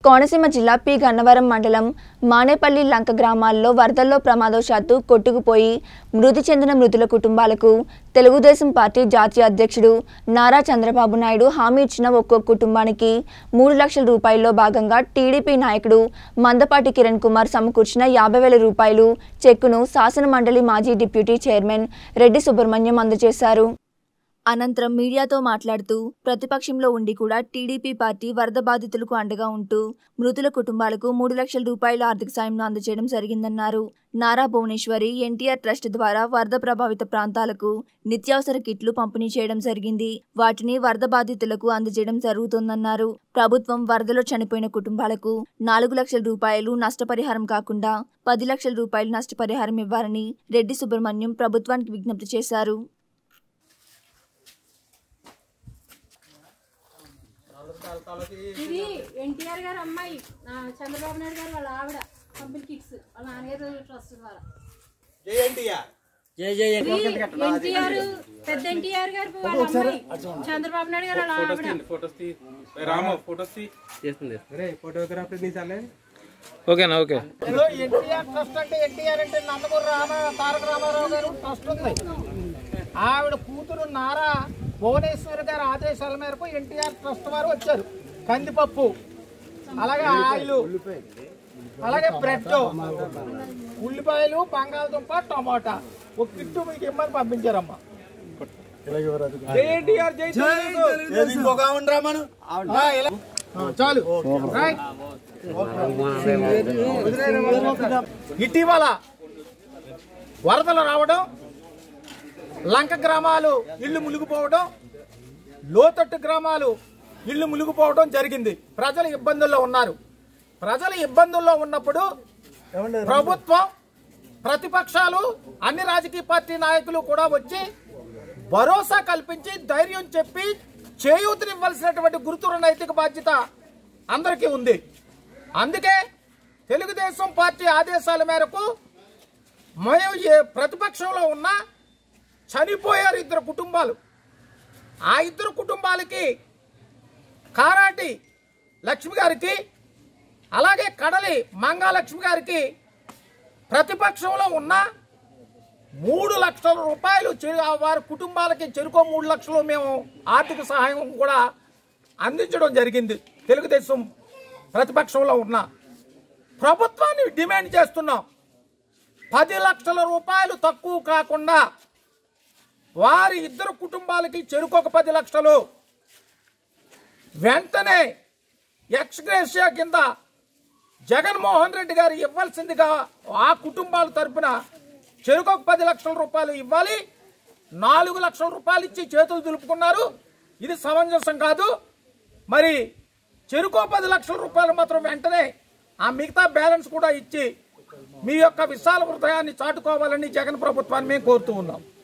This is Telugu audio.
కోనసీమ జిల్లా పి గన్నవరం మండలం మానేపల్లి లంక గ్రామాల్లో వరదల్లో ప్రమాదవశాత్తు కొట్టుకుపోయి మృతి చెందిన మృతుల కుటుంబాలకు తెలుగుదేశం పార్టీ జాతీయ అధ్యక్షుడు నారా చంద్రబాబు నాయుడు హామీ ఇచ్చిన ఒక్కో కుటుంబానికి మూడు లక్షల రూపాయల్లో భాగంగా టీడీపీ నాయకుడు మందపాటి కిరణ్ కుమార్ సమకూర్చిన యాభై వేల రూపాయలు చెక్కును శాసన మండలి మాజీ డిప్యూటీ చైర్మన్ రెడ్డి సుబ్రహ్మణ్యం అందజేశారు అనంతరం మీడియాతో మాట్లాడుతూ ప్రతిపక్షంలో ఉండి కూడా టీడీపీ పార్టీ వరద బాధితులకు అండగా ఉంటూ మృతుల కుటుంబాలకు మూడు లక్షల రూపాయల ఆర్థిక సాయం అందజేయడం జరిగిందన్నారు నారా భువనేశ్వరి ఎన్టీఆర్ ట్రస్ట్ ద్వారా వరద ప్రభావిత ప్రాంతాలకు నిత్యావసర కిట్లు పంపిణీ చేయడం జరిగింది వాటిని వరద బాధితులకు అందజేయడం జరుగుతోందన్నారు ప్రభుత్వం వరదలో చనిపోయిన కుటుంబాలకు నాలుగు లక్షల రూపాయలు నష్టపరిహారం కాకుండా పది లక్షల రూపాయలు నష్టపరిహారం ఇవ్వాలని రెడ్డి సుబ్రహ్మణ్యం ప్రభుత్వానికి విజ్ఞప్తి చేశారు ఇది ఎన్టీఆర్ గారు అమ్మాయి ఆ, చంద్రబాబు నాయుడు గారు వాళ్ళ ఆవిడ కంపెనీ కిక్స్ వాళ్ళ నాన్నగారు ట్రస్ట్ ద్వారా జై జై ఇది ఎన్టీఆర్ పెద్ద ఎన్టీఆర్ గారు వాళ్ళ అమ్మాయి చంద్రబాబు నాయుడు గారు వాళ్ళ ఆవిడ ఫోటోస్ తీ రామ ఫోటోస్ తీ చేస్తుంది ఫోటోగ్రాఫర్ తీసాలే ఓకేనా ఓకే ఎన్టీఆర్ ట్రస్ట్ అంటే ఎన్టీఆర్ అంటే నందమూరి రామ తారక రామారావు గారు ట్రస్ట్ ఉంది ఆవిడ కూతురు నారా భువనేశ్వరి గారి ఆదేశాల మేరకు ఎన్టీఆర్ ట్రస్ట్ వారు వచ్చారు కందిపప్పు అలాగే ఆయిల్ అలాగే బ్రెడ్ ఉల్లిపాయలు బంగాళదుంప టమాటా ఒక కిట్టు మీకు ఇమ్మని పంపించారమ్మా జై ఎన్టీఆర్ జై తెలుగుదేశం. ఆ, ఇలా. ఆ, చాలు రైట్ ఇటీవల వరదలు రావడం లంక గ్రామాలు ఇల్లు మునిగిపోవడం లోతట్టు గ్రామాలు ఇల్లు మునిగిపోవడం జరిగింది ప్రజలు ఇబ్బందుల్లో ఉన్నారు ప్రజలు ఇబ్బందుల్లో ఉన్నప్పుడు ప్రభుత్వం ప్రతిపక్షాలు అన్ని రాజకీయ పార్టీ నాయకులు కూడా వచ్చి భరోసా కల్పించి ధైర్యం చెప్పి చేయూతనివ్వాల్సినటువంటి గురుతుల నైతిక బాధ్యత అందరికీ ఉంది అందుకే తెలుగుదేశం పార్టీ ఆదేశాల మేరకు మేము ఏ ప్రతిపక్షంలో ఉన్న చనిపోయారు ఇద్దరు కుటుంబాలు ఆ ఇద్దరు కుటుంబాలకి కారాటి లక్ష్మి గారికి అలాగే కడలి మంగాలక్ష్మి గారికి ప్రతిపక్షంలో ఉన్న మూడు లక్షల రూపాయలు చెరు- ఆ వారి కుటుంబాలకి చెరుకో మూడు లక్షలు మేము ఆర్థిక సహాయం కూడా అందించడం జరిగింది తెలుగుదేశం ప్రతిపక్షంలో ఉన్న ప్రభుత్వాన్ని డిమాండ్ చేస్తున్నాం పది లక్షల రూపాయలు తక్కువ కాకుండా వారి ఇద్దరు కుటుంబాలకి చెరుకొక పది లక్షలు వెంటనే ఎక్స్గ్రేషియా కింద జగన్మోహన్ రెడ్డి గారు ఇవ్వాల్సిందిగా ఆ కుటుంబాల తరపున చెరుకొక పది లక్షల రూపాయలు ఇవ్వాలి నాలుగు లక్షల రూపాయలు ఇచ్చి చేతులు దులుపుకున్నారు ఇది సమంజసం కాదు మరి చెరుకో పది లక్షల రూపాయలు మాత్రం వెంటనే ఆ మిగతా బ్యాలెన్స్ కూడా ఇచ్చి మీ యొక్క విశాల హృదయాన్ని చాటుకోవాలని జగన్ ప్రభుత్వాన్ని మేము కోరుతూ ఉన్నాం